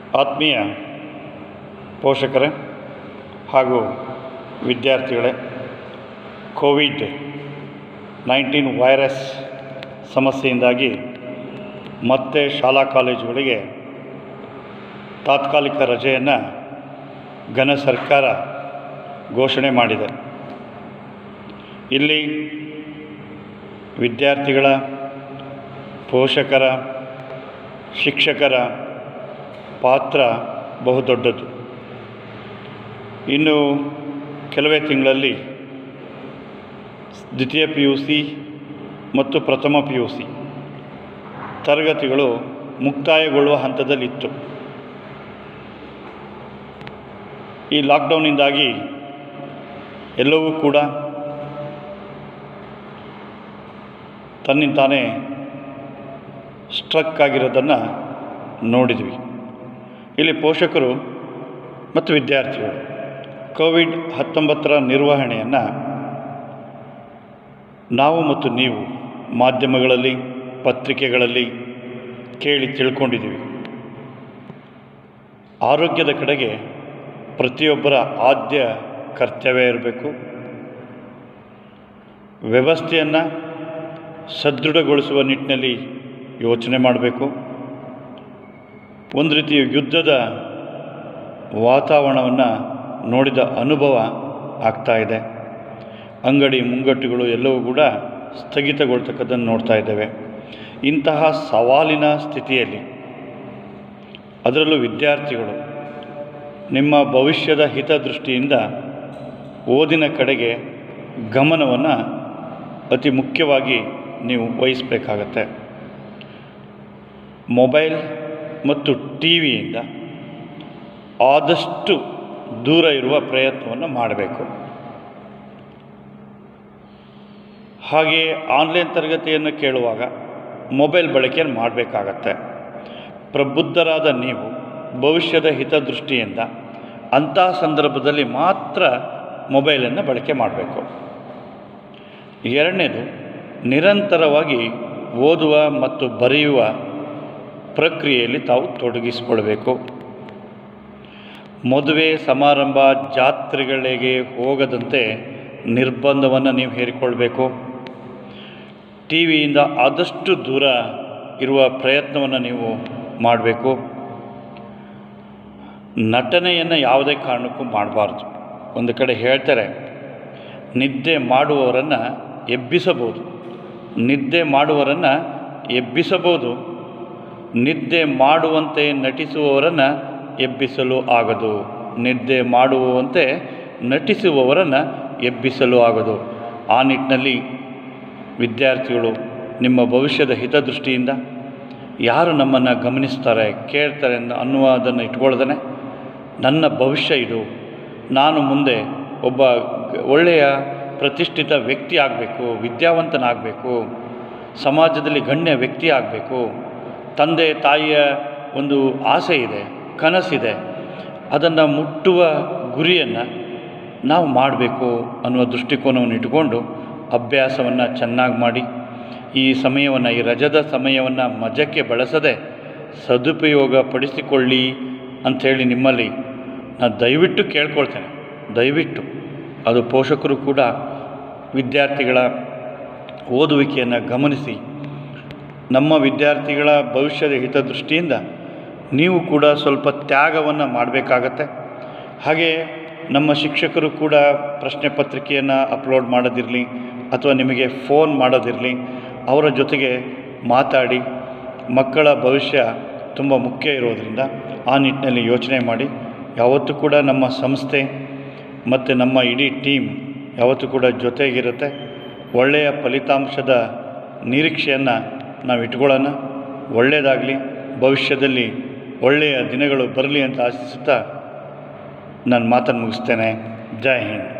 ಆತ್ಮೀಯ ಪೋಷಕರೇ ಹಾಗೂ ವಿದ್ಯಾರ್ಥಿಗಳೇ ಕೋವಿಡ್ ನೈನ್ಟೀನ್ ವೈರಸ್ ಸಮಸ್ಯೆಯಿಂದಾಗಿ ಮತ್ತೆ ಶಾಲಾ ಕಾಲೇಜುಗಳಿಗೆ ತಾತ್ಕಾಲಿಕ ರಜೆಯನ್ನು ಘನ ಸರ್ಕಾರ ಘೋಷಣೆ ಮಾಡಿದೆ ಇಲ್ಲಿ ವಿದ್ಯಾರ್ಥಿಗಳ ಪೋಷಕರ ಶಿಕ್ಷಕರ ಪಾತ್ರ ಬಹುದೊಡ್ಡದು ಇನ್ನು ಕೆಲವೇ ತಿಂಗಳಲ್ಲಿ ದ್ವಿತೀಯ ಪಿ ಯು ಸಿ ಮತ್ತು ಪ್ರಥಮ ಪಿ ಯು ಸಿ ತರಗತಿಗಳು ಮುಕ್ತಾಯಗೊಳ್ಳುವ ಹಂತದಲ್ಲಿತ್ತು ಈ ಲಾಕ್ಡೌನ್ನಿಂದಾಗಿ ಎಲ್ಲವೂ ಕೂಡ ತನ್ನಿಂತಾನೇ ಸ್ಟ್ರಕ್ ಆಗಿರೋದನ್ನು ನೋಡಿದ್ವಿ ಇಲ್ಲಿ ಪೋಷಕರು ಮತ್ತು ವಿದ್ಯಾರ್ಥಿಗಳು ಕೋವಿಡ್ ಹತ್ತೊಂಬತ್ತರ ನಿರ್ವಹಣೆಯನ್ನು ನಾವು ಮತ್ತು ನೀವು ಮಾಧ್ಯಮಗಳಲ್ಲಿ ಪತ್ರಿಕೆಗಳಲ್ಲಿ ಕೇಳಿ ತಿಳ್ಕೊಂಡಿದ್ದೀವಿ ಆರೋಗ್ಯದ ಕಡೆಗೆ ಪ್ರತಿಯೊಬ್ಬರ ಆದ್ಯ ಕರ್ತವ್ಯ ಇರಬೇಕು ವ್ಯವಸ್ಥೆಯನ್ನು ಸದೃಢಗೊಳಿಸುವ ನಿಟ್ಟಿನಲ್ಲಿ ಯೋಚನೆ ಮಾಡಬೇಕು ಒಂದು ರೀತಿಯ ಯುದ್ಧದ ವಾತಾವರಣವನ್ನು ನೋಡಿದ ಅನುಭವ ಆಗ್ತಾ ಇದೆ ಅಂಗಡಿ ಮುಂಗಟ್ಟುಗಳು ಎಲ್ಲವೂ ಕೂಡ ಸ್ಥಗಿತಗೊಳ್ತಕ್ಕದ್ದನ್ನು ನೋಡ್ತಾ ಇದ್ದೇವೆ ಇಂತಹ ಸವಾಲಿನ ಸ್ಥಿತಿಯಲ್ಲಿ ಅದರಲ್ಲೂ ವಿದ್ಯಾರ್ಥಿಗಳು ನಿಮ್ಮ ಭವಿಷ್ಯದ ಹಿತದೃಷ್ಟಿಯಿಂದ ಓದಿನ ಕಡೆಗೆ ಗಮನವನ್ನು ಅತಿ ಮುಖ್ಯವಾಗಿ ನೀವು ವಹಿಸಬೇಕಾಗತ್ತೆ ಮೊಬೈಲ್ ಮತ್ತು ಟಿ ವಿಯಿಂದ ಆದಷ್ಟು ದೂರ ಇರುವ ಪ್ರಯತ್ನವನ್ನು ಮಾಡಬೇಕು ಹಾಗೆಯೇ ಆನ್ಲೈನ್ ತರಗತಿಯನ್ನು ಕೇಳುವಾಗ ಮೊಬೈಲ್ ಬಳಕೆಯನ್ನು ಮಾಡಬೇಕಾಗತ್ತೆ ಪ್ರಬುದ್ಧರಾದ ನೀವು ಭವಿಷ್ಯದ ಹಿತದೃಷ್ಟಿಯಿಂದ ಅಂಥ ಸಂದರ್ಭದಲ್ಲಿ ಮಾತ್ರ ಮೊಬೈಲನ್ನು ಬಳಕೆ ಮಾಡಬೇಕು ಎರಡನೇದು ನಿರಂತರವಾಗಿ ಓದುವ ಮತ್ತು ಬರೆಯುವ ಪ್ರಕ್ರಿಯೆಯಲ್ಲಿ ತಾವು ತೊಡಗಿಸಿಕೊಳ್ಬೇಕು ಮದುವೆ ಸಮಾರಂಭ ಜಾತ್ರೆಗಳಿಗೆ ಹೋಗದಂತೆ ನಿರ್ಬಂಧವನ್ನು ನೀವು ಹೇರಿಕೊಳ್ಬೇಕು ಟಿ ವಿಯಿಂದ ಆದಷ್ಟು ದೂರ ಇರುವ ಪ್ರಯತ್ನವನ್ನು ನೀವು ಮಾಡಬೇಕು ನಟನೆಯನ್ನು ಯಾವುದೇ ಕಾರಣಕ್ಕೂ ಮಾಡಬಾರ್ದು ಒಂದು ಕಡೆ ಹೇಳ್ತಾರೆ ನಿದ್ದೆ ಮಾಡುವವರನ್ನು ಎಬ್ಬಿಸಬಹುದು ನಿದ್ದೆ ಮಾಡುವವರನ್ನು ಎಬ್ಬಿಸಬಹುದು ನಿದ್ದೆ ಮಾಡುವಂತೆ ನಟಿಸುವವರನ್ನು ಎಬ್ಬಿಸಲು ಆಗದು ನಿದ್ದೆ ಮಾಡುವಂತೆ ನಟಿಸುವವರನ್ನು ಎಬ್ಬಿಸಲು ಆಗದು ಆ ನಿಟ್ಟಿನಲ್ಲಿ ವಿದ್ಯಾರ್ಥಿಗಳು ನಿಮ್ಮ ಭವಿಷ್ಯದ ಹಿತದೃಷ್ಟಿಯಿಂದ ಯಾರು ನಮ್ಮನ್ನು ಗಮನಿಸ್ತಾರೆ ಕೇಳ್ತಾರೆ ಅನ್ನುವುದನ್ನು ಇಟ್ಕೊಳ್ದೇ ನನ್ನ ಭವಿಷ್ಯ ಇದು ನಾನು ಮುಂದೆ ಒಬ್ಬ ಒಳ್ಳೆಯ ಪ್ರತಿಷ್ಠಿತ ವ್ಯಕ್ತಿ ಆಗಬೇಕು ವಿದ್ಯಾವಂತನಾಗಬೇಕು ಸಮಾಜದಲ್ಲಿ ಗಣ್ಯ ವ್ಯಕ್ತಿ ಆಗಬೇಕು ತಂದೆ ತಾಯಿಯ ಒಂದು ಆಸೆ ಇದೆ ಕನಸಿದೆ ಅದನ್ನು ಮುಟ್ಟುವ ಗುರಿಯನ್ನು ನಾವು ಮಾಡಬೇಕು ಅನ್ನುವ ದೃಷ್ಟಿಕೋನವನ್ನು ಇಟ್ಟುಕೊಂಡು ಅಭ್ಯಾಸವನ್ನು ಚೆನ್ನಾಗಿ ಮಾಡಿ ಈ ಸಮಯವನ್ನು ಈ ರಜದ ಸಮಯವನ್ನು ಮಜಕ್ಕೆ ಬಳಸದೆ ಸದುಪಯೋಗ ಪಡಿಸಿಕೊಳ್ಳಿ ಅಂಥೇಳಿ ನಿಮ್ಮಲ್ಲಿ ನಾನು ದಯವಿಟ್ಟು ಕೇಳ್ಕೊಳ್ತೇನೆ ದಯವಿಟ್ಟು ಅದು ಪೋಷಕರು ಕೂಡ ವಿದ್ಯಾರ್ಥಿಗಳ ಓದುವಿಕೆಯನ್ನು ಗಮನಿಸಿ ನಮ್ಮ ವಿದ್ಯಾರ್ಥಿಗಳ ಭವಿಷ್ಯದ ಹಿತದೃಷ್ಟಿಯಿಂದ ನೀವು ಕೂಡ ಸ್ವಲ್ಪ ತ್ಯಾಗವನ್ನು ಮಾಡಬೇಕಾಗತ್ತೆ ಹಾಗೆ ನಮ್ಮ ಶಿಕ್ಷಕರು ಕೂಡ ಪ್ರಶ್ನೆ ಪತ್ರಿಕೆಯನ್ನು ಅಪ್ಲೋಡ್ ಮಾಡೋದಿರಲಿ ಅಥವಾ ನಿಮಗೆ ಫೋನ್ ಮಾಡೋದಿರಲಿ ಅವರ ಜೊತೆಗೆ ಮಾತಾಡಿ ಮಕ್ಕಳ ಭವಿಷ್ಯ ತುಂಬ ಮುಖ್ಯ ಇರೋದರಿಂದ ಆ ನಿಟ್ಟಿನಲ್ಲಿ ಯೋಚನೆ ಮಾಡಿ ಯಾವತ್ತೂ ಕೂಡ ನಮ್ಮ ಸಂಸ್ಥೆ ಮತ್ತು ನಮ್ಮ ಇಡೀ ಟೀಮ್ ಯಾವತ್ತೂ ಕೂಡ ಜೊತೆಗಿರುತ್ತೆ ಒಳ್ಳೆಯ ಫಲಿತಾಂಶದ ನಿರೀಕ್ಷೆಯನ್ನು ನಾವು ಇಟ್ಕೊಳ್ಳೋಣ ಒಳ್ಳೆಯದಾಗಲಿ ಭವಿಷ್ಯದಲ್ಲಿ ಒಳ್ಳೆಯ ದಿನಗಳು ಬರಲಿ ಅಂತ ಆಶಿಸುತ್ತಾ ನಾನು ಮಾತನ್ನು ಮುಗಿಸ್ತೇನೆ ಜೈ ಹಿಂದ್